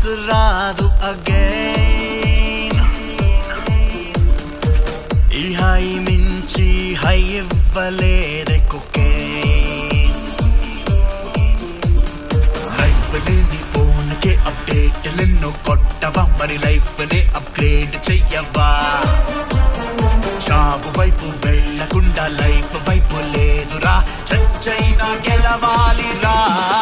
రాదు అగైన్ ఈ హై మించి హై ఇవ్వలేదే కుకేన్ లైఫ్ లేని ఫోన్ కే అప్డేట్ నిన్ను కొట్టవా మరి లైఫ్ నే అప్గ్రేడ్ చెయ్యవా చావు వైపు వెళ్ళకుండా లైఫ్ వైపు లేదురా చచ్చైనా గెలవాలిరా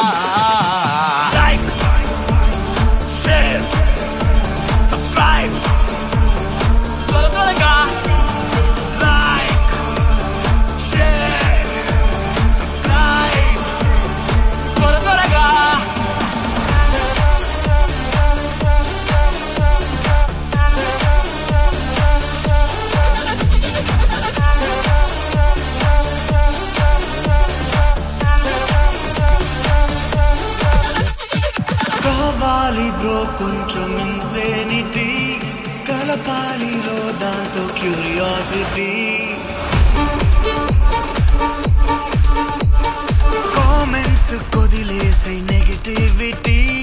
లైక్ షేర్ సబ్స్క్రైబ్ త్వర త్వరగా లైక్ షేర్ సబ్స్క్రైబ్ త్వర త్వరగా కావాలి బ్రో కొంచెం ఇన్సేనిటీ కలపాలి రో దాంతో క్యూరియాసిటీ కామెంట్స్ కొదిలేసే నెగటివిటీ